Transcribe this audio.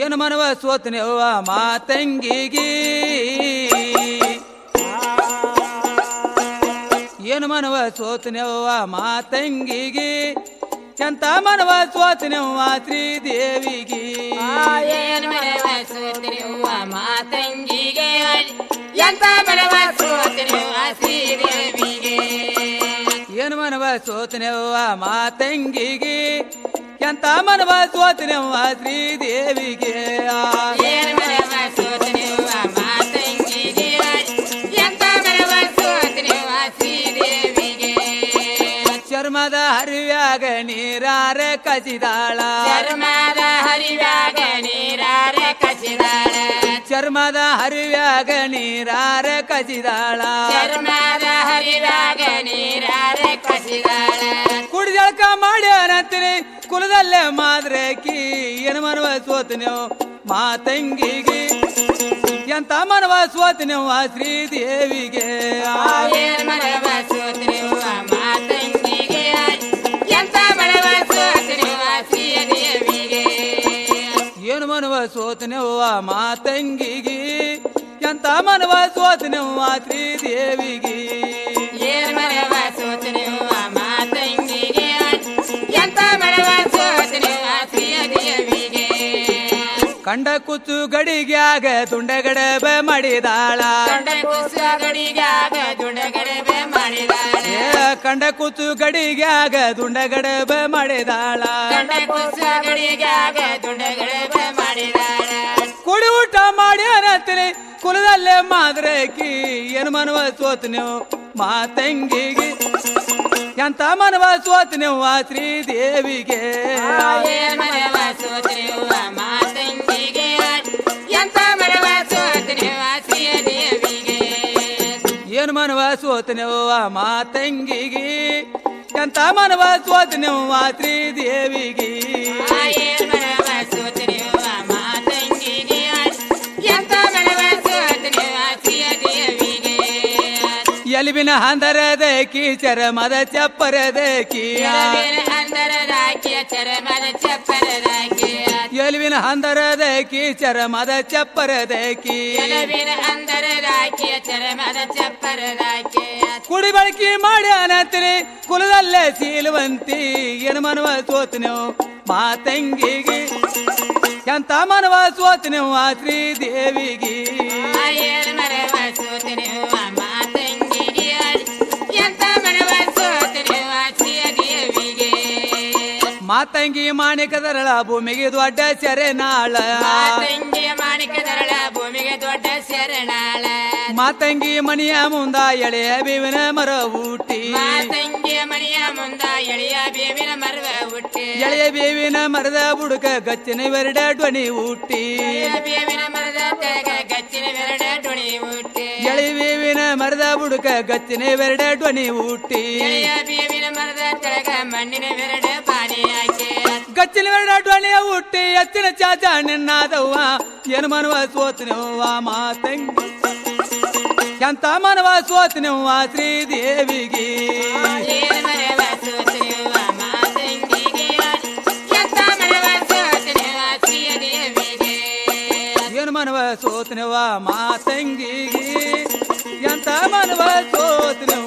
ಏನು ಮನವ ಸೋತನೆವ್ವ ಮಾತಂಗಿಗಿ ಏನು ಮನವ ಸೋತನೆವ್ವ ಮಾತಂಗಿಗಿ ಎಂತ ಮನವ ಸೋತನೆವ್ವ ಶ್ರೀದೇವಿಗಿ ಏನ್ ಮನವ ಸೋತಿರುವ ಮಾತಂಗಿಗೆ ಎಂತ ಮನವ ಸೋತಿರುವ ಶ್ರೀದೇವಿಗೆ ಏನು ಮನವ ಸೋತನೆವ್ವ ಮಾತಂಗಿಗಿ ಎಂತ ಮನವ ಸೋತನೆವ್ವ ಶ್ರೀದೇವಿಗೆ ಏನ್ ಮನವ ಸೋತಿರುವ ಮಾತಂಗಿಗೆ ಎಂತ ಮನವ ಸೋತಿರುವ ಶ್ರೀದೇವಿಗೆ ಚರ್ಮದ ಹರಿವ್ಯಾಗ ನೀರಾರ ಕಸಿದಾಳ ಚರ್ಮದ ಹರಿವಾಗ ನೀರಾರ ಕಸಿದಾಳ ಚರ್ಮದ ಹರಿವ್ಯಾಗ ನೀರಾರ ಕಸಿದಾಳ ಚರ್ಮದ ಹರಿವಾಗ ನೀರಾರ ಕಸಿದಾಳ ಕುಡಿ ಜಳಕ ಮಾಡ್ಯಾನಂತೀನಿ ಕುಲದಲ್ಲೇ ಮಾದ್ರೇಕಿ ಏನು ಮನವ ಸೋತನೆವು ಮಾತಂಗಿಗೆ ಎಂತ ಮನವ ಸೋತನೆವ್ವ ಶ್ರೀದೇವಿಗೆ ಏನ್ ಮನವ ಸೋತಿರುವ ಮಾತಂಗಿಗೆ ಎಂತ ಮನವ ಸೋತಿರುವ ಶ್ರೀದೇವಿಗೆ ಏನು ಮನವ ಸೋತನೆವ್ವ ಮಾತಂಗಿಗೆ ಎಂತ ಮನವ ಸೋತನೆವ್ವ ಶ್ರೀದೇವಿಗೆ ಏನ್ ಮನವ ಸೋತಿರುವ ಮಾತಂಗಿಗೆ ಎಂತ ಮನವ ಸೋತಿರುವ ಶ್ರೀದೇವಿಗೆ ಕಂಡ ಕುಚ್ಚು ಗಡಿಗ್ಯಾಗ ತುಂಡಗಡಬ ಮಾಡಿದಾಳ ಕಂಡ ಕುಸ ಗಡಿಗಾಗ ದುಡಗಡಬೆ ಮಾಡಿದಾಳೆ ಏ ಕಂಡ ಕುಚ್ಚು ಗಡಿಗ್ಯಾಗ ದುಂಡಗಡಬ ಮಾಡಿದಾಳ ಕಂಡ ಕುಸ ಗಡಿಗಾಗ ದುಡಗಡಬೆ ಮಾಡಿದಾಳೆ ಕುಡಿ ಊಟ ಮಾಡ್ಯಾನಂತೀನಿ ಕುಲದಲ್ಲೇ ಮಾದ್ರೇಕಿ ಏನು ಮನವ ಸೋತ್ ನೀವು ಮಾತಂಗಿಗೆ ಎಂತ ಮನವ ಸೋತ್ ನೀವು ಶ್ರೀದೇವಿಗೆ ಏನ್ ಮನವ ಸೋತಿರುವ ಮಾತಂಗಿಗೆ ಎಂತ ಮನವ ಸೋತಿರುವ ಶ್ರೀದೇವಿಗೆ ಏನು ಮನವ ಸೋತ್ ನೀವು ಮಾತಂಗಿಗೆ ಎಂತ ಮನವ ಸೋತ್ ನೀವು ಶ್ರೀದೇವಿಗೆ ಏನ್ ಮನವ ಸೋತಿರುವ ಮಾತಂಗಿಗೆ ಎಂತ ಮನವ ಸೋತಿರುವ ಶ್ರೀದೇವಿಗೆ ಎಲಿಬಿನ ಹಂದರದೇಕಿ ಚರಮದ ಚಪ್ಪರದೇಕಿ ಎಲವಿನ ಹಂದರದಾಕಿಯ ಚರಮದ ಚಪ್ಪರದಾಕಿಯ ಎಲಿಬಿನ ಹಂದರದೇಕಿ ಚರಮದ ಚಪ್ಪರದೇಕಿ ಎಲವಿನ ಹಂದರದಾಕಿಯ ಚರಮದ ಚಪ್ಪರದಾಕಿಯ ಕುಡಿ ಬಳಕೆ ಮಾಡ್ಯಾನಂತೀನಿ ಕುಲದಲ್ಲೇ ಸೀಲುವಂತಿ ಏನು ಮನವ ಸೋತ್ ನೀವು ಮಾತಂಗಿಗೆ ಎಂತ ಮನವ ಸೋತ್ ನೀವು ಶ್ರೀದೇವಿಗೆ ಏನ್ ಮನವ ಸೋತಿರುವ ಮಾತಂಗಿಗೆ ಎಂತ ಮನವ ಸೋತಿರುವ ಶ್ರೀದೇವಿಗೆ ಮಾತಂಗಿ ಮಾಣಿಕದರಳ ಭೂಮಿಗೆ ದೊಡ್ಡ ಸೆರೆನಾಳ ಮಾತಂಗಿಯ ಮಾಣಿಕದರಳ ಭೂಮಿಗೆ ದೊಡ್ಡ ಶರಣಾಳ ಮಾತಂಗಿ ಮಣಿಯ ಮುಂದ ಎಳೆಯ ಬೇವಿನ ಮರ ಊಟಿ ಮಾತಂಗಿಯ ಮಣಿಯ ಮುಂದ ಎಳೆಯ ಬೇವಿನ ಮರವ ಹುಟ್ಟಿ ಎಳೆಯ ಬೇವಿನ ಮರದ ಬುಡುಕ ಗಚ್ಚಿನ ಬೆರಡ ಧ್ವನಿ ಊಟಿ ಎಳೆಯ ಬೇವಿನ ಮರದ ತೆಳಗ ಗಚ್ಚಿನ ಬೆರಡ ಡೊಣಿ ಹುಟ್ಟಿ ಎಳೆ ಬೇವಿನ ಮರದ ಬುಡುಕ ಗಚ್ಚಿನ ಬೆರಡ ಧ್ವನಿ ಊಟಿ ಎಳೆಯ ಬೇವಿನ ಮರದ ತೆಳಗ ಮಣ್ಣಿನ ಬೆರಡ ಪಾನಿ ಹಾಕಿ ಗಚ್ಚಿನ ಬೆರಡ ಧ್ವನಿಯ ಊಟಿ ಎತ್ತಿನ ಚಾಚ ನಿನ್ನಾದವ್ವ ಏನು ಮನವ ಸೋತ್ ನೀವ್ವ ಮಾತಂಗಿ ಎಂತ ಮನವ ಸೋತ್ ನೀವ್ವ ಶ್ರೀದೇವಿಗೆ ಏನ್ ಮರವ ಸೋತಿರುವ ಮಾತಂಗಿಗೆ ಎಂತ ಮರವ ಸೋತಿರುವ ಶ್ರೀದೇವಿಗೆ ಏನು ಮನವ ಸೋತ್ ನೀವ್ವ ಮಾತಂಗಿಗೆ ಎಂತ ಮನವ ಸೋತ್ ನೀವ್ವ